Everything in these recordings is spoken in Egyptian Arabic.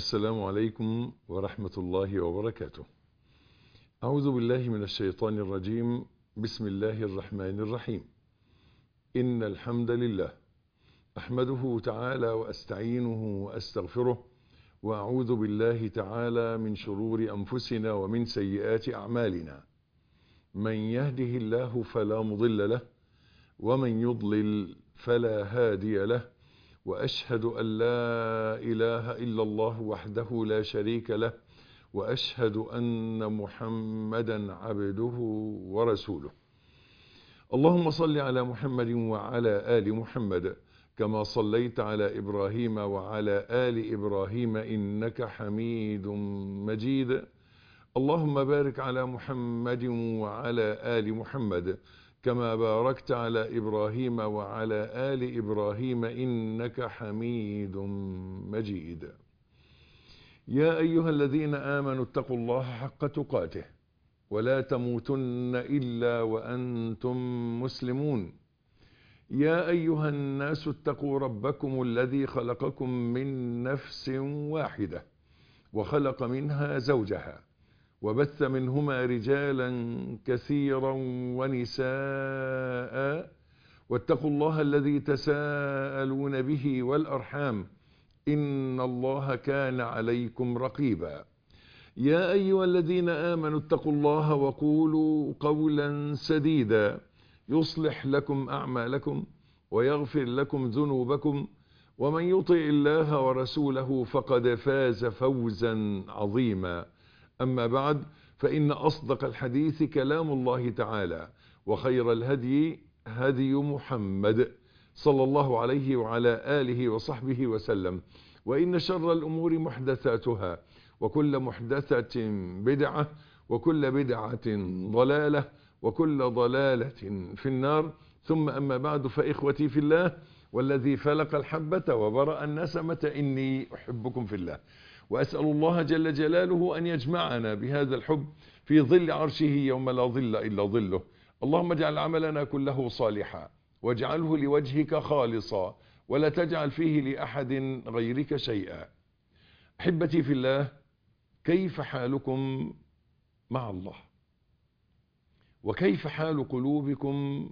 السلام عليكم ورحمة الله وبركاته أعوذ بالله من الشيطان الرجيم بسم الله الرحمن الرحيم إن الحمد لله أحمده تعالى وأستعينه وأستغفره وأعوذ بالله تعالى من شرور أنفسنا ومن سيئات أعمالنا من يهده الله فلا مضل له ومن يضلل فلا هادي له وأشهد أن لا إله إلا الله وحده لا شريك له وأشهد أن محمدا عبده ورسوله اللهم صل على محمد وعلى آل محمد كما صليت على إبراهيم وعلى آل إبراهيم إنك حميد مجيد اللهم بارك على محمد وعلى آل محمد كما باركت على إبراهيم وعلى آل إبراهيم إنك حميد مجيد يا أيها الذين آمنوا اتقوا الله حق تقاته ولا تموتن إلا وأنتم مسلمون يا أيها الناس اتقوا ربكم الذي خلقكم من نفس واحدة وخلق منها زوجها وبث منهما رجالا كثيرا ونساء واتقوا الله الذي تساءلون به والأرحام إن الله كان عليكم رقيبا يا أيها الذين آمنوا اتقوا الله وقولوا قولا سديدا يصلح لكم أعمالكم ويغفر لكم ذنوبكم ومن يطع الله ورسوله فقد فاز فوزا عظيما أما بعد فإن أصدق الحديث كلام الله تعالى وخير الهدي هدي محمد صلى الله عليه وعلى آله وصحبه وسلم وإن شر الأمور محدثاتها وكل محدثة بدعة وكل بدعة ضلالة وكل ضلالة في النار ثم أما بعد فإخوتي في الله والذي فلق الحبة وبرأ النسمة إني أحبكم في الله وأسأل الله جل جلاله أن يجمعنا بهذا الحب في ظل عرشه يوم لا ظل إلا ظله اللهم اجعل عملنا كله صالحا واجعله لوجهك خالصا ولا تجعل فيه لأحد غيرك شيئا أحبتي في الله كيف حالكم مع الله وكيف حال قلوبكم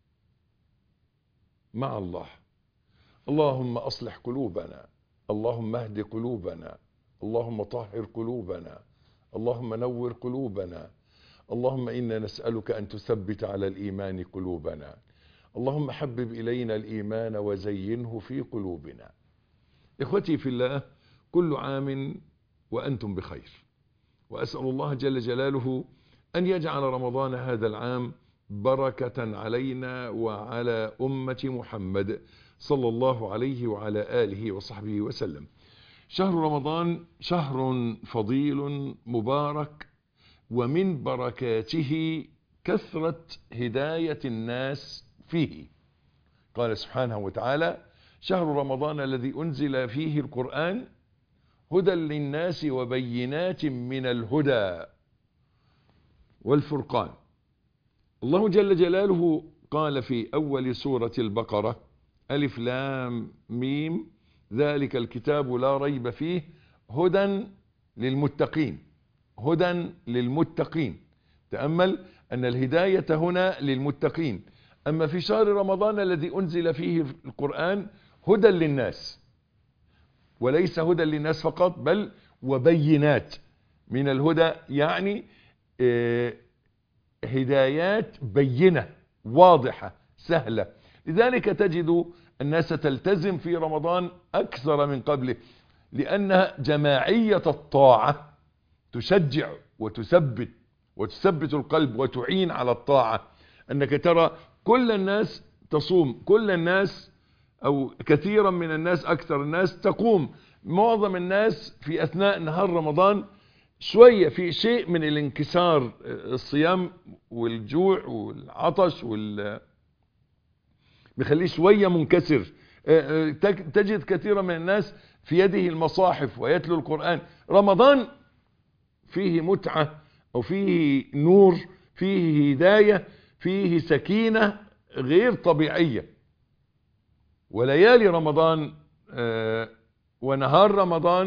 مع الله اللهم أصلح قلوبنا اللهم اهد قلوبنا اللهم طهر قلوبنا اللهم نور قلوبنا اللهم إنا نسألك أن تثبت على الإيمان قلوبنا اللهم حبب إلينا الإيمان وزينه في قلوبنا إخوتي في الله كل عام وأنتم بخير وأسأل الله جل جلاله أن يجعل رمضان هذا العام بركة علينا وعلى أمة محمد صلى الله عليه وعلى آله وصحبه وسلم شهر رمضان شهر فضيل مبارك ومن بركاته كثرة هداية الناس فيه قال سبحانه وتعالى شهر رمضان الذي أنزل فيه القرآن هدى للناس وبينات من الهدى والفرقان الله جل جلاله قال في أول سورة البقرة ألف لام ميم ذلك الكتاب لا ريب فيه هدى للمتقين هدى للمتقين تأمل أن الهداية هنا للمتقين أما في شهر رمضان الذي أنزل فيه القرآن هدى للناس وليس هدى للناس فقط بل وبينات من الهدى يعني هدايات بينة واضحة سهلة لذلك تجد الناس تلتزم في رمضان أكثر من قبله لأن جماعية الطاعة تشجع وتثبت وتثبت القلب وتعين على الطاعة أنك ترى كل الناس تصوم كل الناس أو كثيرا من الناس أكثر الناس تقوم معظم الناس في أثناء نهار رمضان شوية في شيء من الانكسار الصيام والجوع والعطش وال بيخليه شوية منكسر تجد كثيرا من الناس في يده المصاحف ويتلو القرآن رمضان فيه متعة أو فيه نور فيه هداية فيه سكينة غير طبيعية وليالي رمضان ونهار رمضان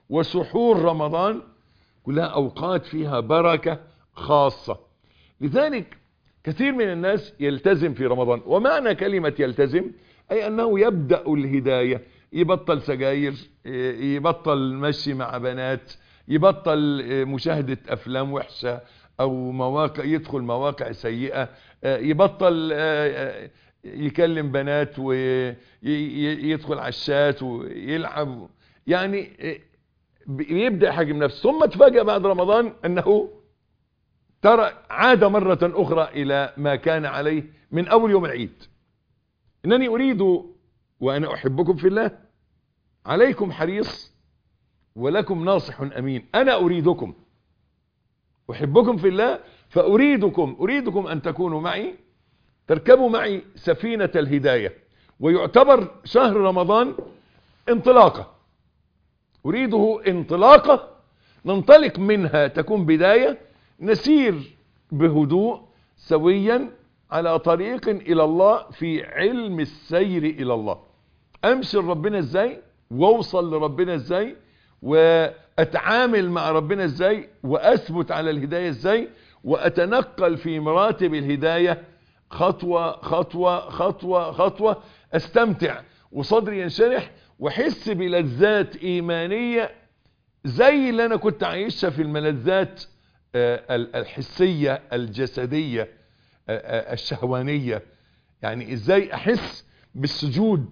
وسحور رمضان كلها أوقات فيها بركة خاصة لذلك كثير من الناس يلتزم في رمضان ومعنى كلمة يلتزم أي أنه يبدأ الهداية يبطل سجاير يبطل مشي مع بنات يبطل مشاهدة أفلام وحشة أو مواقع يدخل مواقع سيئة يبطل يكلم بنات ويدخل على الشات ويلعب يعني يبدأ يحجم نفسه ثم تفاجأ بعد رمضان أنه ترى عاد مرة أخرى إلى ما كان عليه من أول يوم العيد إنني أريد وأنا أحبكم في الله عليكم حريص ولكم ناصح أمين أنا أريدكم أحبكم في الله فأريدكم أريدكم أن تكونوا معي تركبوا معي سفينة الهداية ويعتبر شهر رمضان انطلاقة أريده انطلاقة ننطلق منها تكون بداية نسير بهدوء سويا على طريق إلى الله في علم السير إلى الله أمشي لربنا إزاي واوصل لربنا إزاي وأتعامل مع ربنا إزاي وأثبت على الهداية إزاي وأتنقل في مراتب الهداية خطوة خطوة خطوة خطوة استمتع وصدري ينشرح واحس بلذات ايمانية زي اللي انا كنت عايشها في الملذات الحسية الجسدية الشهوانية يعني ازاي احس بالسجود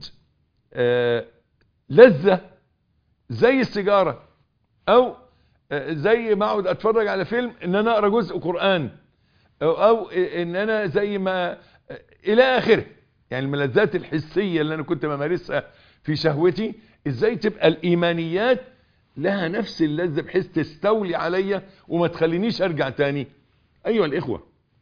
لذة زي السيجارة او زي ما اقعد اتفرج على فيلم ان انا اقرا جزء قرآن أو, او ان انا زي ما الى اخره يعني الملذات الحسية اللي انا كنت بمارسها في شهوتي ازاي تبقى الايمانيات لها نفس اللذة بحيث تستولي عليا وما تخلينيش ارجع تاني ايها الاخوة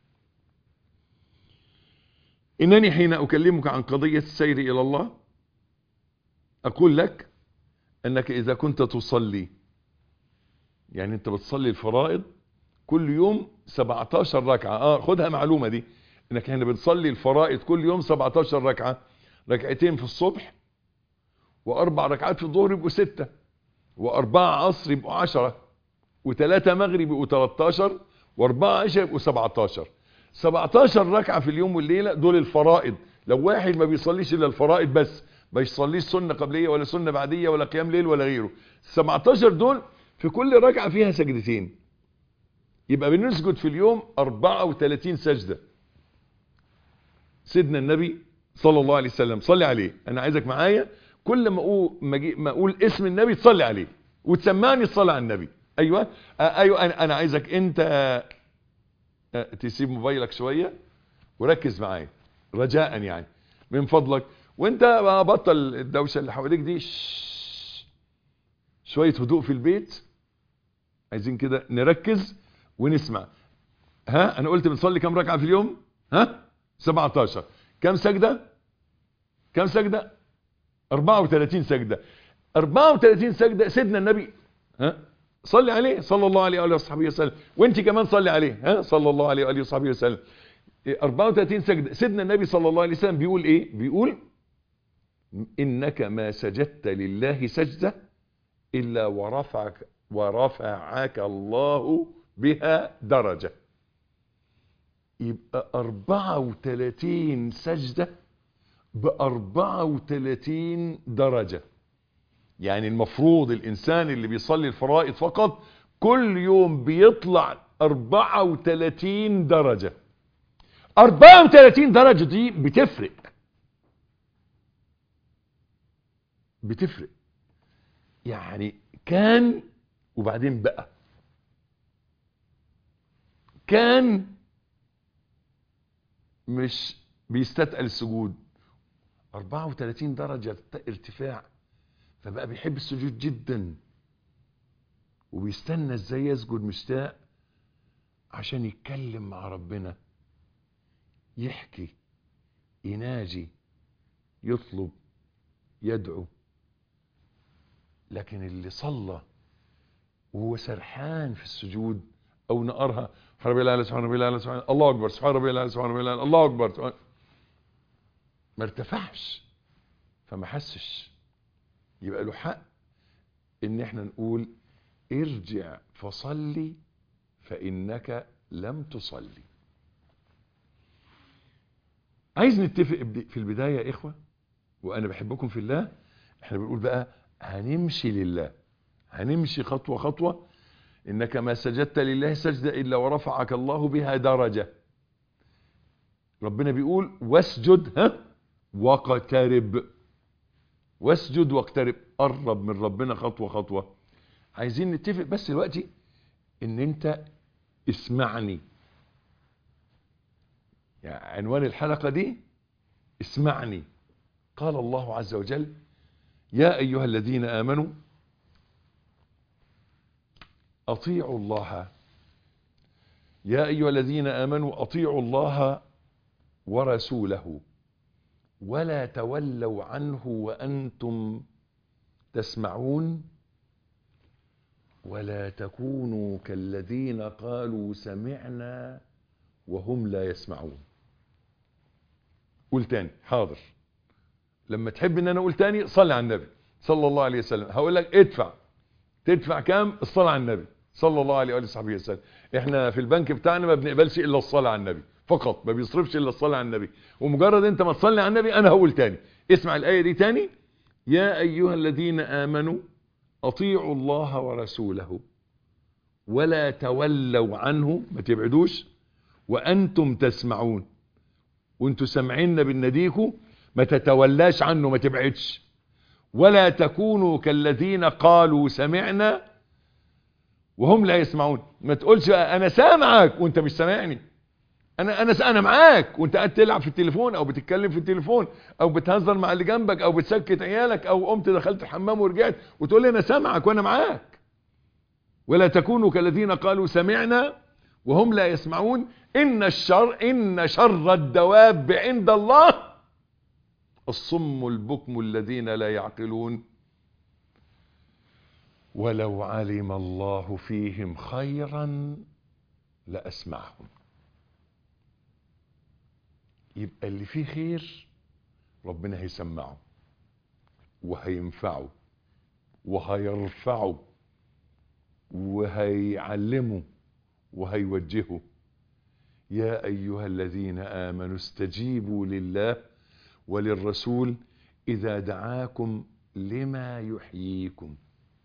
انني حين اكلمك عن قضية السير الى الله اقول لك انك اذا كنت تصلي يعني انت بتصلي الفرائض كل يوم 17 ركعة اه خدها معلومة دي انك احنا بنصلي الفرائض كل يوم 17 ركعة ركعتين في الصبح واربع ركعات في الظهر يبقوا ستة واربعة عصر يبقوا عشرة وثلاثة مغرب يبقوا 13 واربعة عشاء يبقوا 17 17 ركعة في اليوم والليلة دول الفرائض لو واحد ما بيصليش الا الفرائض بس ما يصليش سنة قبلية ولا سنة بعدية ولا قيام ليل ولا غيره 17 دول في كل ركعة فيها سجدتين يبقى بنسجد في اليوم 34 سجدة سيدنا النبي صلى الله عليه وسلم صلي عليه انا عايزك معايا كل ما اقول ما اقول اسم النبي تصلي عليه وتسمعني الصلاة على النبي ايوه آه ايوه انا, أنا عايزك انت آه تسيب موبايلك شوية وركز معايا رجاء يعني من فضلك وانت بطل الدوشة اللي حواليك دي شوية هدوء في البيت عايزين كده نركز ونسمع ها انا قلت بنصلي كم ركعة في اليوم ها 17 كم سجدة كم سجدة 34 سجدة 34 سجدة سيدنا النبي ها صلي عليه صلى الله عليه وآله وصحبه وسلم وانت كمان صلي عليه ها صلى الله عليه وآله وصحبه وسلم 34 سجدة سيدنا النبي صلى الله عليه وسلم بيقول ايه بيقول انك ما سجدت لله سجدة الا ورفعك ورفعك الله بها درجة يبقى 34 سجدة ب 34 درجة يعني المفروض الإنسان اللي بيصلي الفرائض فقط كل يوم بيطلع 34 درجة 34 درجة دي بتفرق بتفرق يعني كان وبعدين بقى كان مش بيستثقل السجود 34 درجة ارتفاع فبقى بيحب السجود جدا وبيستنى ازاي يسجد مشتاق عشان يتكلم مع ربنا يحكي يناجي يطلب يدعو لكن اللي صلى وهو سرحان في السجود او نقرها سبحان ربي الاعلى سبحان ربي الاعلى سبحان الله اكبر سبحان ربي الاعلى سبحان ربي الاعلى الله اكبر سبحان ما ارتفعش فما حسش يبقى له حق ان احنا نقول ارجع فصلي فانك لم تصلي عايز نتفق في البداية يا اخوة وانا بحبكم في الله احنا بنقول بقى هنمشي لله هنمشي خطوة خطوة انك ما سجدت لله سجدة الا ورفعك الله بها درجة ربنا بيقول واسجد ها واقترب واسجد واقترب قرب من ربنا خطوة خطوة عايزين نتفق بس دلوقتي ان انت اسمعني يعني عنوان الحلقة دي اسمعني قال الله عز وجل يا ايها الذين امنوا اطيعوا الله يا ايها الذين امنوا اطيعوا الله ورسوله ولا تولوا عنه وانتم تسمعون ولا تكونوا كالذين قالوا سمعنا وهم لا يسمعون قول تاني حاضر لما تحب ان انا اقول تاني صلي على النبي صلى الله عليه وسلم هقول لك ادفع تدفع كام الصلاة على النبي صلى الله عليه وآله وصحبه وسلم احنا في البنك بتاعنا ما بنقبلش الا الصلاة على النبي فقط ما بيصرفش الا الصلاة على النبي ومجرد انت ما تصلي على النبي انا هقول تاني اسمع الآية دي تاني يا ايها الذين امنوا اطيعوا الله ورسوله ولا تولوا عنه ما تبعدوش وانتم تسمعون وانتوا سامعين بنديكوا ما تتولاش عنه ما تبعدش ولا تكونوا كالذين قالوا سمعنا وهم لا يسمعون ما تقولش انا سامعك وانت مش سامعني انا انا انا معاك وانت قاعد تلعب في التليفون او بتتكلم في التليفون او بتهزر مع اللي جنبك او بتسكت عيالك او قمت دخلت الحمام ورجعت وتقول لي انا سامعك وانا معاك ولا تكونوا كالذين قالوا سمعنا وهم لا يسمعون ان الشر ان شر الدواب عند الله الصم البكم الذين لا يعقلون ولو علم الله فيهم خيرا لأسمعهم يبقى اللي فيه خير ربنا هيسمعه وهينفعه وهيرفعه وهيعلمه وهيوجهه يا أيها الذين آمنوا استجيبوا لله وللرسول إذا دعاكم لما يحييكم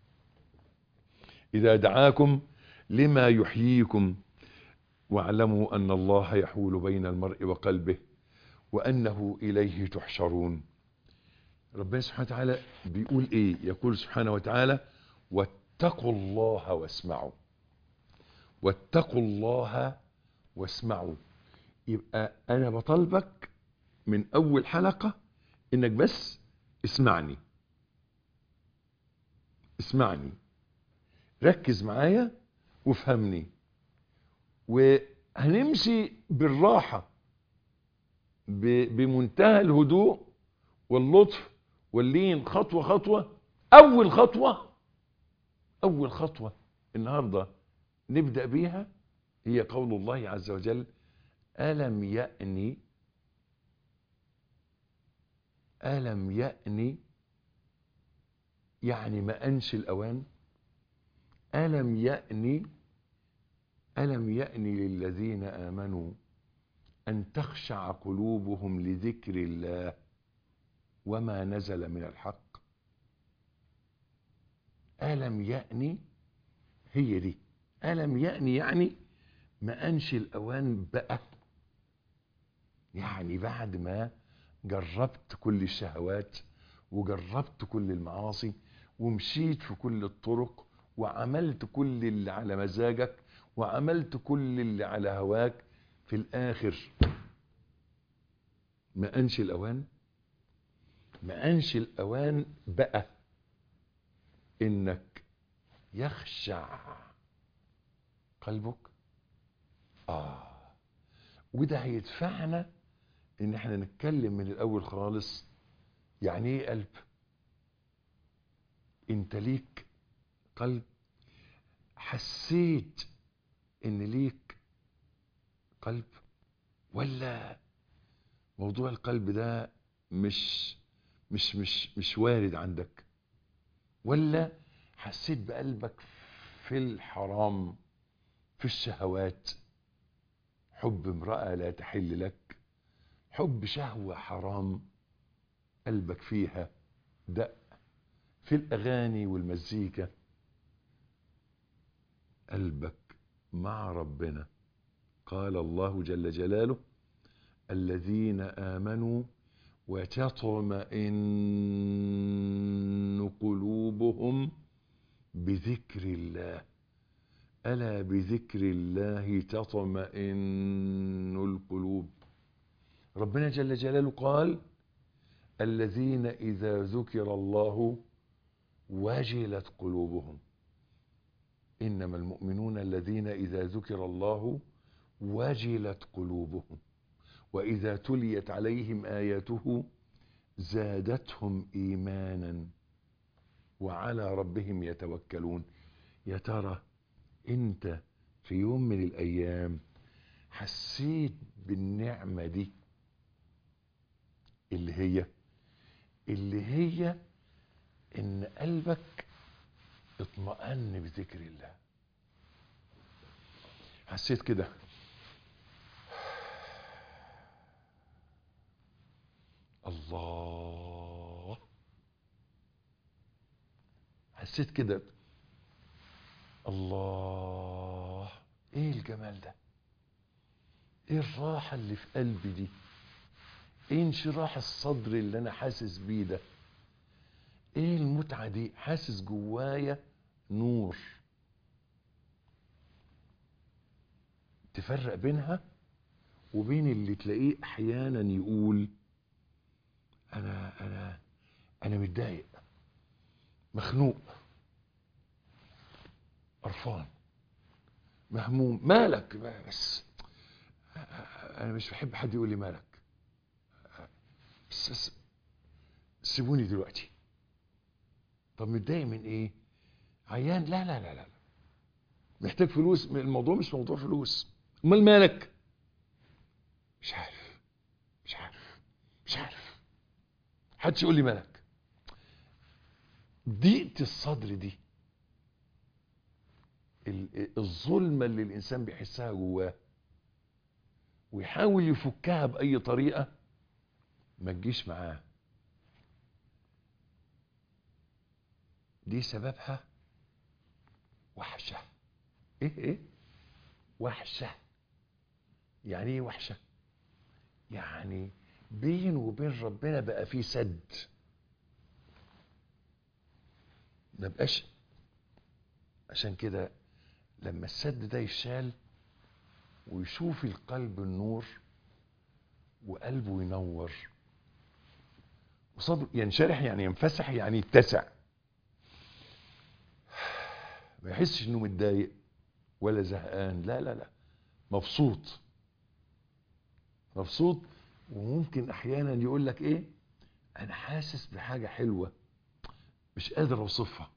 إذا دعاكم لما يحييكم واعلموا أن الله يحول بين المرء وقلبه وأنه إليه تحشرون ربنا سبحانه وتعالى بيقول إيه يقول سبحانه وتعالى واتقوا الله واسمعوا واتقوا الله واسمعوا يبقى أنا بطلبك من أول حلقة إنك بس اسمعني اسمعني ركز معايا وافهمني وهنمشي بالراحة بمنتهى الهدوء واللطف واللين خطوة خطوة أول خطوة أول خطوة النهاردة نبدأ بيها هي قول الله عز وجل ألم يأني ألم يأني يعني ما أنش الأوان ألم يأني ألم يأني للذين آمنوا أن تخشع قلوبهم لذكر الله وما نزل من الحق ألم يأني هي دي ألم يأني يعني ما أنش الأوان بقى يعني بعد ما جربت كل الشهوات وجربت كل المعاصي ومشيت في كل الطرق وعملت كل اللي على مزاجك وعملت كل اللي على هواك في الآخر ما أنش الأوان ما أنش الأوان بقى إنك يخشع قلبك آه وده هيدفعنا إن احنا نتكلم من الأول خالص يعني إيه قلب أنت ليك قلب حسيت ان ليك قلب ولا موضوع القلب ده مش مش مش مش وارد عندك ولا حسيت بقلبك في الحرام في الشهوات حب امرأة لا تحل لك حب شهوة حرام قلبك فيها دق في الأغاني والمزيكا قلبك مع ربنا قال الله جل جلاله الذين آمنوا وتطمئن قلوبهم بذكر الله ألا بذكر الله تطمئن القلوب ربنا جل جلاله قال الذين إذا ذكر الله وجلت قلوبهم إنما المؤمنون الذين إذا ذكر الله وجلت قلوبهم وإذا تليت عليهم آياته زادتهم إيمانا وعلى ربهم يتوكلون يا ترى أنت في يوم من الأيام حسيت بالنعمة دي اللي هي اللي هي ان قلبك اطمأن بذكر الله حسيت كده الله حسيت كده الله ايه الجمال ده ايه الراحة اللي في قلبي دي ايه انشراح الصدر اللي انا حاسس بيه ده ايه المتعة دي حاسس جوايا نور تفرق بينها وبين اللي تلاقيه احيانا يقول انا انا انا متضايق مخنوق قرفان مهموم مالك بس انا مش بحب حد يقول لي مالك بس, بس سيبوني دلوقتي طب متضايق من ايه عيان لا لا لا لا محتاج فلوس الموضوع مش موضوع فلوس امال مالك مش عارف مش عارف مش عارف حدش يقول لي مالك ضيقة الصدر دي الظلمة اللي الإنسان بيحسها جواه ويحاول يفكها بأي طريقة ما تجيش معاه دي سببها وحشة ايه ايه وحشة يعني ايه وحشة يعني بين وبين ربنا بقى في سد ما بقاش عشان كده لما السد ده يشال ويشوف القلب النور وقلبه ينور وصدره ينشرح يعني ينفسح يعني يتسع ما يحسش انه متضايق ولا زهقان لا لا لا مبسوط مبسوط وممكن احيانا يقول لك ايه انا حاسس بحاجه حلوه مش قادر اوصفها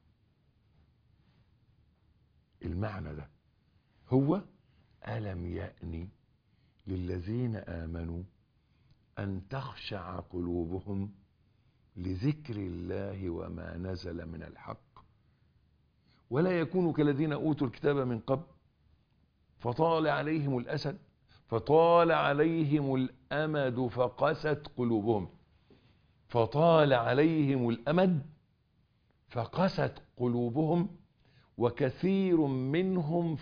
المعنى ده هو الم يأني للذين امنوا ان تخشع قلوبهم لذكر الله وما نزل من الحق ولا يكونوا كالذين اوتوا الكتاب من قبل فطال عليهم الاسد فطال عليهم الامد فقست قلوبهم فطال عليهم الامد فقست قلوبهم وكثير منهم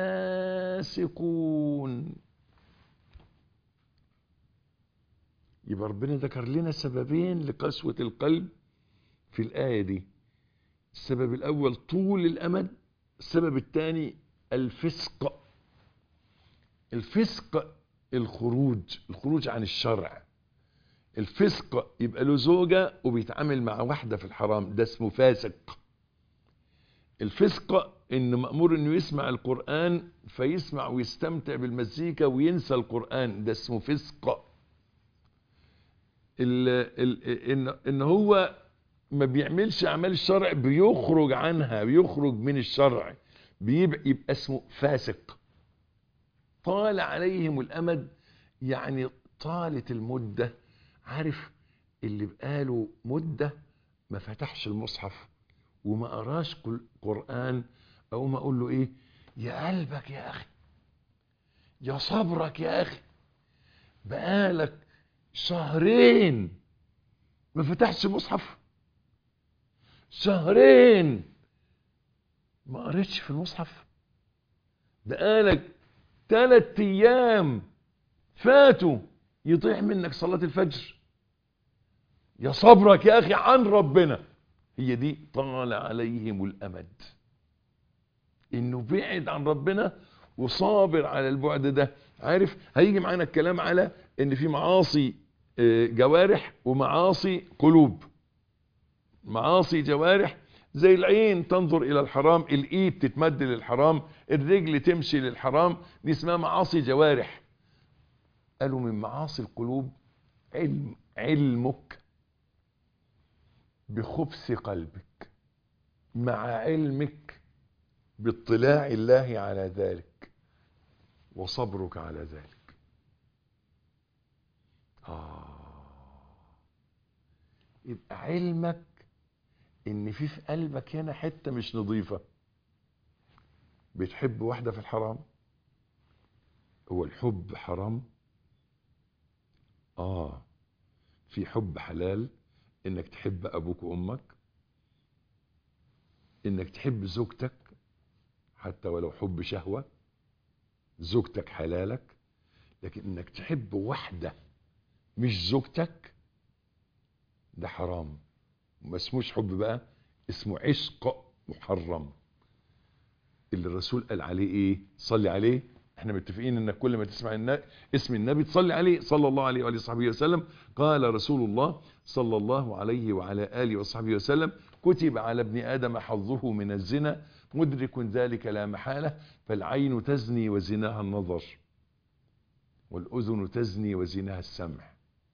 فاسقون يبقى ربنا ذكر لنا سببين لقسوة القلب في الآية دي السبب الأول طول الأمد السبب الثاني الفسق الفسق الخروج الخروج عن الشرع الفسق يبقى له زوجة وبيتعامل مع واحدة في الحرام ده اسمه فاسق الفسق ان مأمور انه يسمع القرآن فيسمع ويستمتع بالمزيكا وينسى القرآن ده اسمه فسق ال ال ان ان هو ما بيعملش اعمال الشرع بيخرج عنها بيخرج من الشرع بيبقى يبقى اسمه فاسق طال عليهم الامد يعني طالت المده عارف اللي بقاله مده ما فتحش المصحف وما قراش قل- قرآن أو ما أقول له إيه يا قلبك يا أخي يا صبرك يا أخي بقالك شهرين ما فتحتش مصحف شهرين ما قريتش في المصحف بقالك ثلاث ايام فاتوا يضيع منك صلاة الفجر يا صبرك يا اخي عن ربنا هي دي طال عليهم الامد انه بعد عن ربنا وصابر على البعد ده عارف هيجي معانا الكلام على ان في معاصي آه، جوارح ومعاصي قلوب معاصي جوارح زي العين تنظر الى الحرام الايد تتمد للحرام الرجل تمشي للحرام دي اسمها معاصي جوارح قالوا من معاصي القلوب علم علمك بخبث قلبك مع علمك باطلاع الله على ذلك وصبرك على ذلك آه يبقى علمك ان في في قلبك هنا حته مش نظيفه بتحب واحده في الحرام هو الحب حرام اه في حب حلال انك تحب ابوك وامك انك تحب زوجتك حتى ولو حب شهوه زوجتك حلالك لكن انك تحب واحده مش زوجتك ده حرام ما اسموش حب بقى اسمه عشق محرم اللي الرسول قال عليه ايه صلي عليه احنا متفقين انك كل ما تسمع النا... اسم النبي تصلي عليه صلى الله عليه وآله وصحبه وسلم قال رسول الله صلى الله عليه وعلى آله وصحبه وسلم كتب على ابن آدم حظه من الزنا مدرك ذلك لا محالة فالعين تزني وزناها النظر والأذن تزني وزناها السمع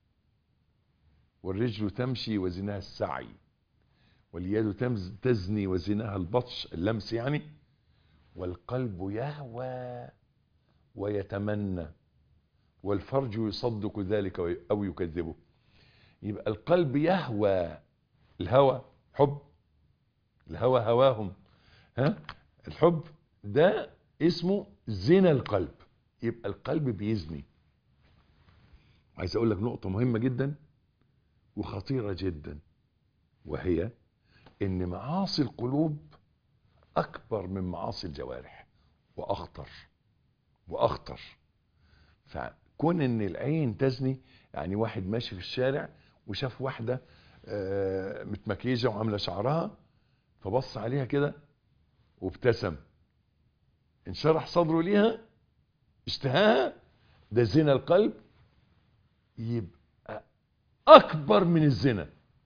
والرجل تمشي وزناها السعي واليد تمز- تزني وزناها البطش اللمس يعني والقلب يهوى ويتمنى والفرج يصدق ذلك وي- أو يكذبه يبقى القلب يهوى الهوى حب الهوى هواهم ها الحب ده اسمه زنا القلب يبقى القلب بيزني عايز اقول لك نقطة مهمة جدا وخطيرة جدا وهي ان معاصي القلوب اكبر من معاصي الجوارح واخطر واخطر فكون ان العين تزني يعني واحد ماشي في الشارع وشاف واحدة آه، متمكيجة وعاملة شعرها فبص عليها كده وابتسم انشرح صدره ليها اشتهاها ده زنا القلب يبقى اكبر من الزنا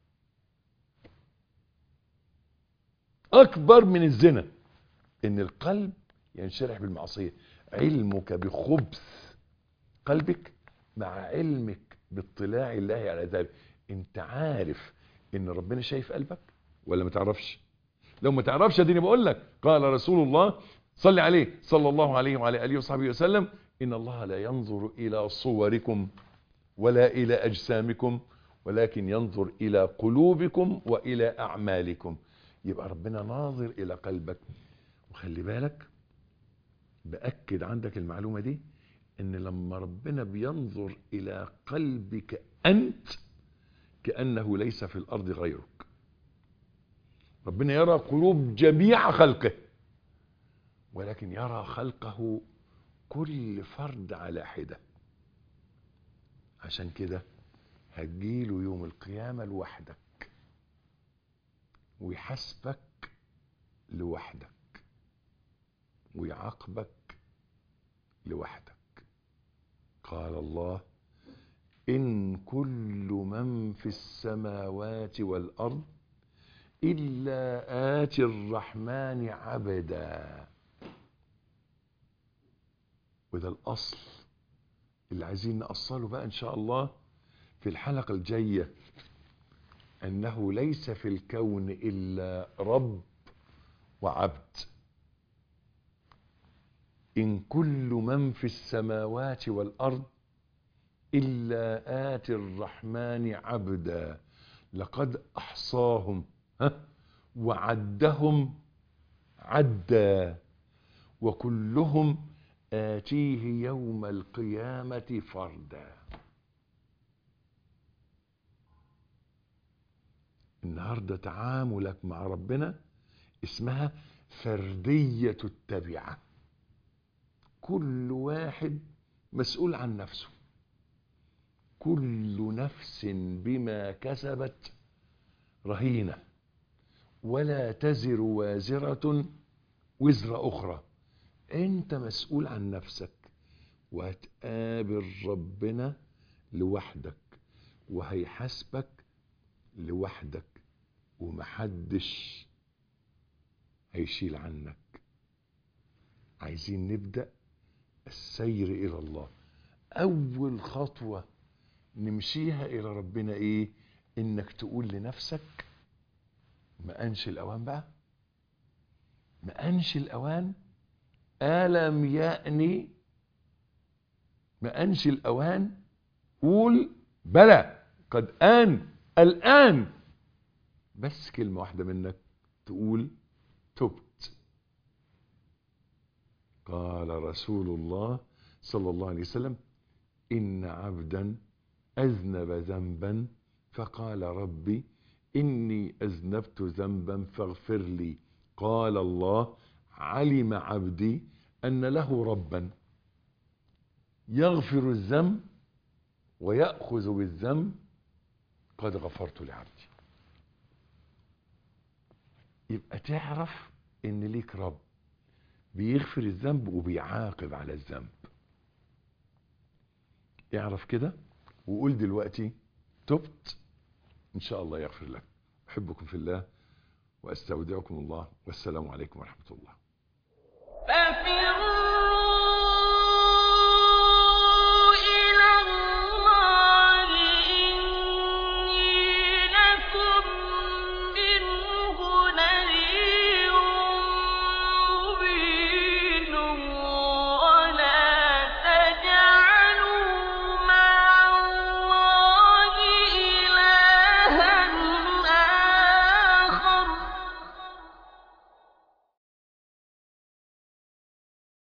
اكبر من الزنا ان القلب ينشرح بالمعصيه علمك بخبث قلبك مع علمك باطلاع الله على ذلك انت عارف ان ربنا شايف قلبك ولا ما تعرفش لو ما تعرفش اديني بقول لك قال رسول الله صلي عليه صلى الله عليه وعلى اله وصحبه وسلم ان الله لا ينظر الى صوركم ولا الى اجسامكم ولكن ينظر الى قلوبكم والى اعمالكم يبقى ربنا ناظر الى قلبك وخلي بالك باكد عندك المعلومه دي ان لما ربنا بينظر الى قلبك انت كانه ليس في الارض غيرك ربنا يرى قلوب جميع خلقه ولكن يرى خلقه كل فرد على حده عشان كده هتجيله يوم القيامة لوحدك ويحاسبك لوحدك ويعاقبك لوحدك قال الله إن كل من في السماوات والأرض إلا آتي الرحمن عبدا وده الأصل اللي عايزين نأصله بقى إن شاء الله في الحلقة الجاية أنه ليس في الكون إلا رب وعبد إن كل من في السماوات والأرض إلا آتي الرحمن عبدا لقد أحصاهم ها وعدهم عدا وكلهم آتيه يوم القيامة فردا النهاردة تعاملك مع ربنا اسمها فردية التبعة كل واحد مسؤول عن نفسه كل نفس بما كسبت رهينة ولا تزر وازرة وزر أخرى أنت مسؤول عن نفسك وهتقابل ربنا لوحدك وهيحاسبك لوحدك ومحدش هيشيل عنك عايزين نبدأ السير إلى الله أول خطوة نمشيها إلى ربنا إيه إنك تقول لنفسك ما أنش الأوان بقى ما أنش الأوان ألم يأني ما أنش الأوان قول بلى قد آن الآن بس كلمة واحدة منك تقول تبت قال رسول الله صلى الله عليه وسلم إن عبدا أذنب ذنبا فقال ربي إني أذنبت ذنبا فاغفر لي قال الله علم عبدي أن له ربا يغفر الذنب ويأخذ بالذنب قد غفرت لعبدي يبقى تعرف ان ليك رب بيغفر الذنب وبيعاقب على الذنب اعرف كده وقول دلوقتي تبت ان شاء الله يغفر لك احبكم في الله واستودعكم الله والسلام عليكم ورحمه الله